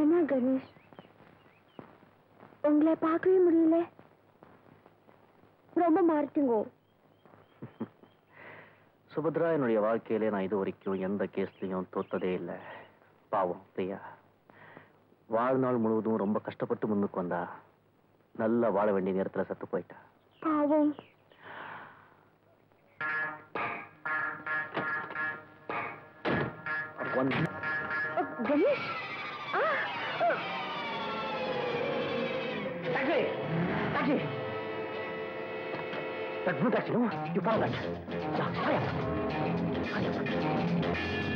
என்ன கணேஷ் உங்களை பார்க்கவே முடியல ரொம்ப மாறிட்டுங்கோ சுபத்ரா என்னுடைய வாழ்க்கையிலே நான் இது வரைக்கும் எந்த கேஸ்லையும் தோத்ததே இல்லை பாவம் பிரியா வாழ்நாள் முழுவதும் ரொம்ப கஷ்டப்பட்டு முன்னுக்கு வந்தா நல்லா வாழ வேண்டிய நேரத்துல சத்து போயிட்டா பாவம் வந்து அ, கணேஷ் ஆ அ, Taxi! Taxi! That blue taxi, no? You follow that. Yeah, hurry up. Hurry up.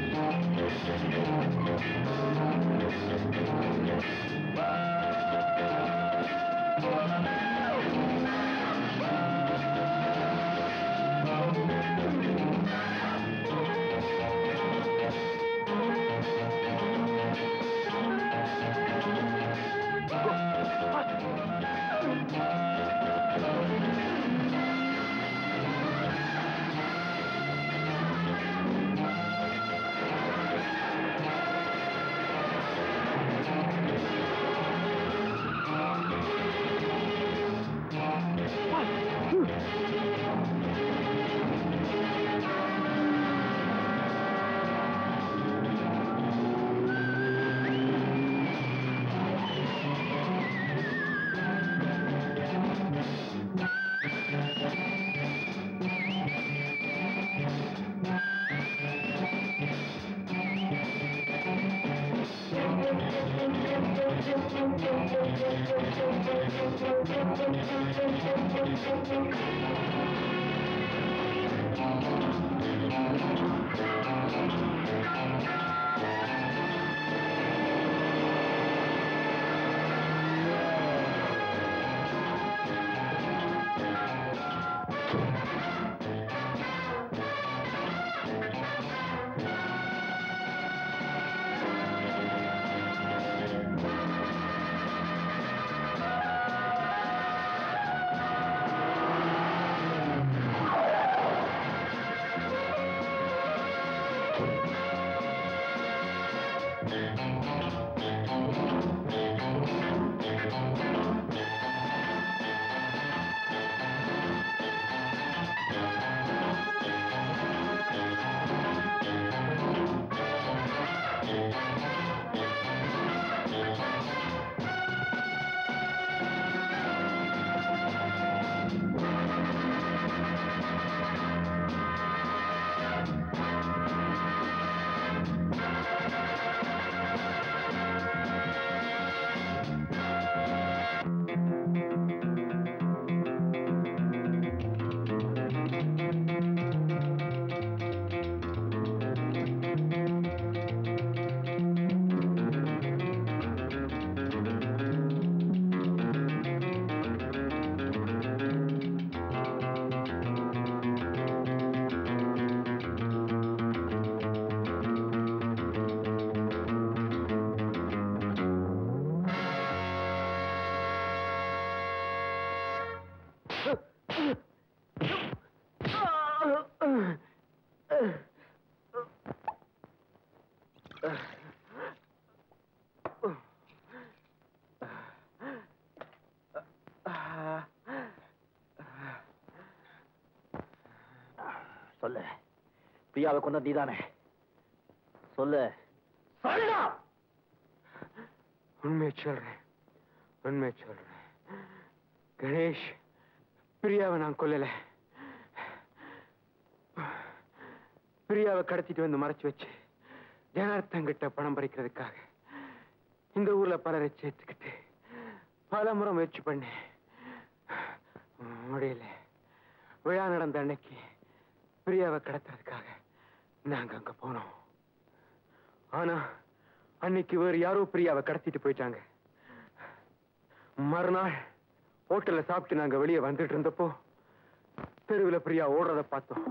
சொல்லு பிரியாவை கொண்ட நீதானே சொல்லு சொல்லுடா உண்மையை சொல்றேன் உண்மையை சொல்றேன் கணேஷ் பிரியாவை நான் கொல்லல பிரியாவை கடத்திட்டு வந்து மறைச்சு வச்சு ஜனார்த்தங்கிட்ட பணம் பறிக்கிறதுக்காக இந்த ஊர்ல பலரை சேர்த்துக்கிட்டு பல முறை முயற்சி பண்ணேன் முடியல விழா நடந்த அன்னைக்கு பிரியாவை கடத்துறதுக்காக நாங்க அங்க போனோம் ஆனா அன்னைக்கு வேறு யாரோ பிரியாவை கடத்திட்டு போயிட்டாங்க மறுநாள் ஹோட்டல்ல சாப்பிட்டு நாங்க வெளியே வந்துட்டு இருந்தப்போ தெருவில் பிரியா ஓடுறத பார்த்தோம்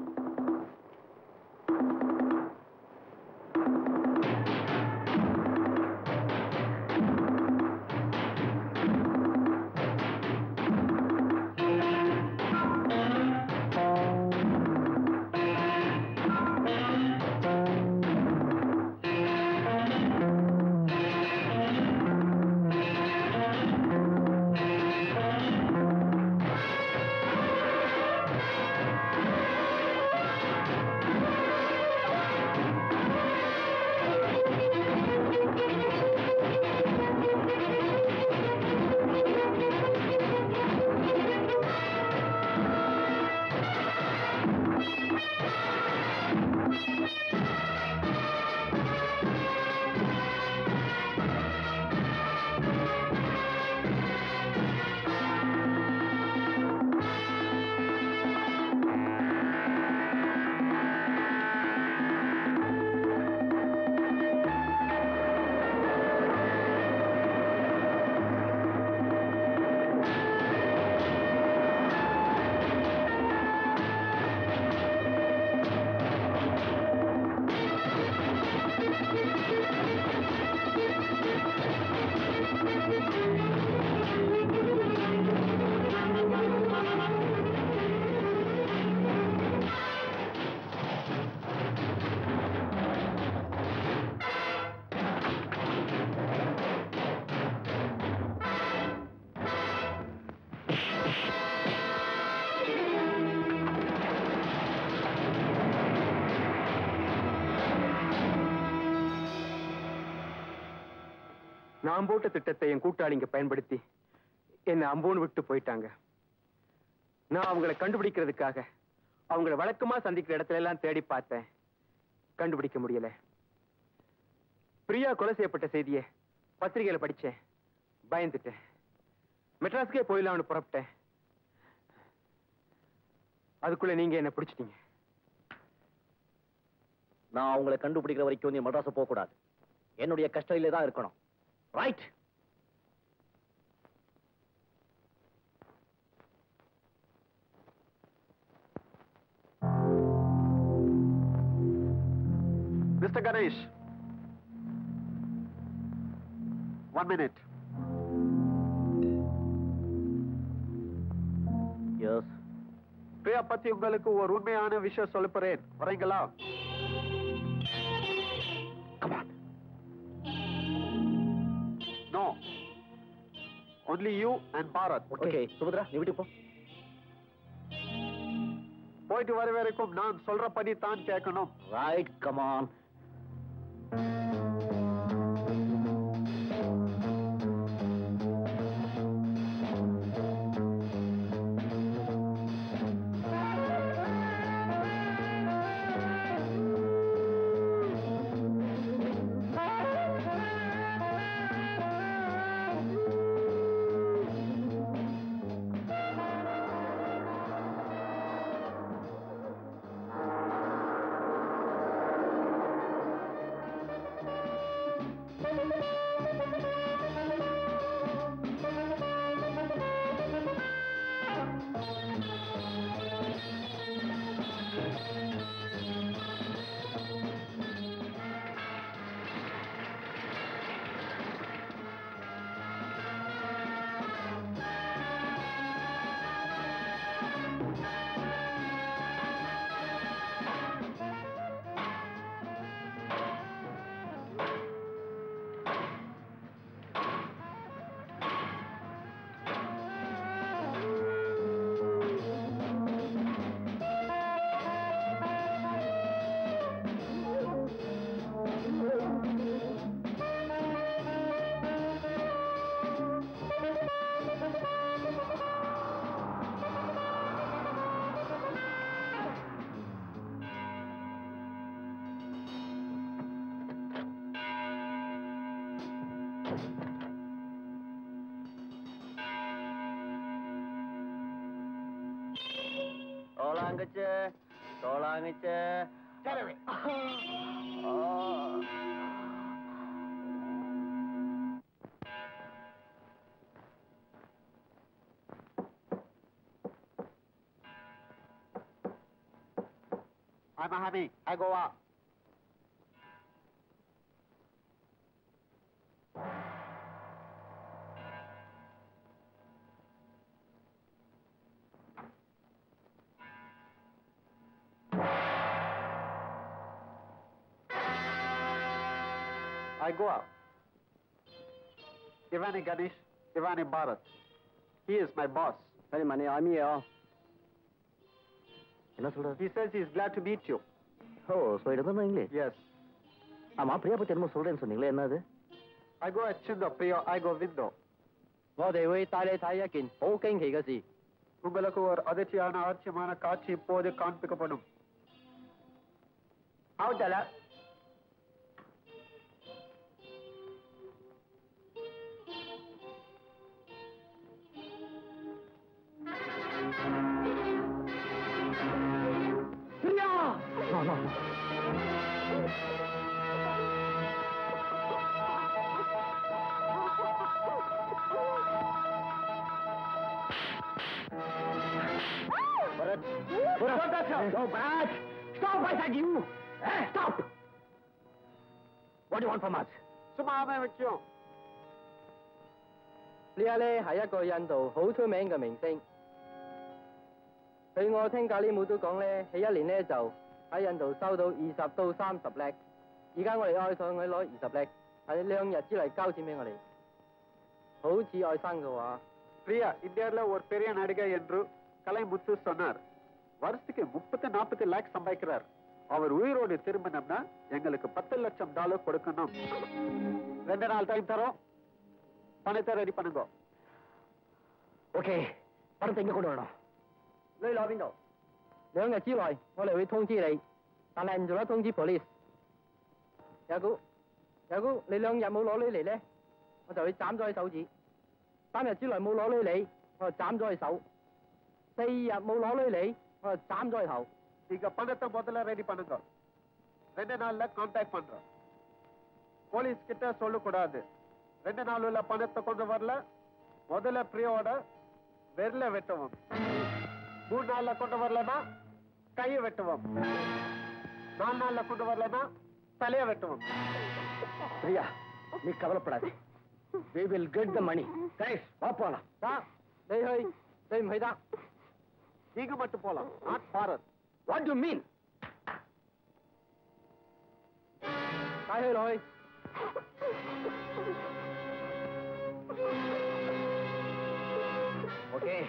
நான் போட்ட திட்டத்தை என் கூட்டாளிங்க பயன்படுத்தி என்னை அம்போன்னு விட்டு போயிட்டாங்க நான் அவங்கள கண்டுபிடிக்கிறதுக்காக அவங்கள வழக்கமா சந்திக்கிற இடத்துல எல்லாம் தேடி பார்த்தேன் கண்டுபிடிக்க முடியல பிரியா கொலை செய்யப்பட்ட செய்தியை பத்திரிகையில படிச்சேன் பயந்துட்டேன் மெட்ராஸ்க்கே போயிடலாம்னு புறப்பட்டேன் அதுக்குள்ள நீங்க என்ன பிடிச்சிட்டீங்க நான் அவங்களை கண்டுபிடிக்கிற வரைக்கும் நீ மட்ராஸ் போக கூடாது என்னுடைய கஸ்டடியில தான் இருக்கணும் right Mr. Ganesh. One minute. Yes Priya பத்தி உங்களுக்கு ஒரு உண்மையான விஷயம் சொல்ல போறேன் வரீங்களா come on no only you and Bharat okay Subhadra நீ வீட்டுக்கு போ போயிட்டு வர வரைக்கும் நான் சொல்றபடி தான் கேட்கணும் ரைட் கமான் சோளாங்கச்சு சோளாங்கச்சு I'm a honey. I go up. I go up. Ivani Ganesh, Ivani Bharat. He is my boss. சரி மணி ஆமியா என்ன சொல்ற He says he is glad to meet you. Oh so இது தான் இங்கிலீஷ் Yes. ஆமா பிரியா பத்தி என்னமோ சொல்றேன்னு சொன்னீங்களே என்னது I go at Chindo Priya, I go window. 我哋會帶你睇一件好驚奇嘅事。 உங்களுக்கு ஒரு அதிர்ச்சியான ஆச்சரியமான காட்சி இப்போது காண்பிக்கப்படும் 好得啦。 Bharat! Bharat! No, Bharat! Stop, I said you! Eh, stop! What do you want from us? 什麼咩叫？ 呢家咧係一個印度好出名嘅明星。據我聽咖喱妹都講咧，佢一年咧就喺印度收到二十到三十叻。而家我哋愛上佢攞二十叻，喺兩日之內交錢俾我哋。好似愛生嘅話， Priya இந்தியாவில் ஒரு பெரிய நடிகை என்று கலைமுத்து சொன்னார் வருஷத்துக்கு முப்பத்தி நாற்பத்தி லேக் சம்பாதிக்கிறார் அவர் உயிரோடு திரும்பினோம்னா எங்களுக்கு பத்து லட்சம் டாலர் கொடுக்கணும் ரெண்டு நாள் டைம் தரோம் பணத்தை ரெடி பண்ணுங்க ஓகே பணத்தை இங்க கொண்டு வரணும் 你攞邊度？兩日之內，我哋會通知你，但係唔做得通知 police。有估有估，你兩日冇攞呢嚟咧，我就會斬咗你手指；三日之內冇攞呢嚟，我就斬咗你手；四日冇攞呢嚟，我就斬咗你頭。 நீங்க பணத்தை முதல்ல ரெடி பண்ணுங்க ரெண்டு நாள்ல கான்டாக்ட் பண்றோம் போலீஸ் கிட்ட சொல்லக்கூடாது ரெண்டு நாள் உள்ள பணத்தை கொண்டு வரல முதல்ல பிரியோட வெரல வெட்டுவோம் மூணு நாள்ல கொண்டு வரலன்னா கையை வெட்டுவோம் நாலு நாள்ல கொண்டு வரலன்னா தலைய வெட்டுவோம் பிரியா நீ கவலைப்படாதே we will get the money guys வா போலாம் 得，你去，你唔去得。 நீங்க மட்டும் போலாம் not Bharat what do you mean 帶佢落去。 okay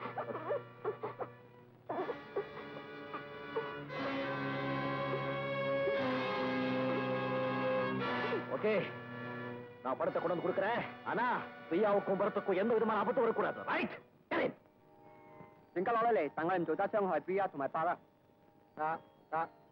okay நான் படத்தை கொண்டு வந்து கொடுக்குறேன் ஆனா பிரியாவுக்கும் பரத்துக்கும் எந்த விதமான ஆபத்து வரக்கூடாது ரைட் 點解攞你嚟？等我哋唔做得傷害 B 一同埋八啦。得得。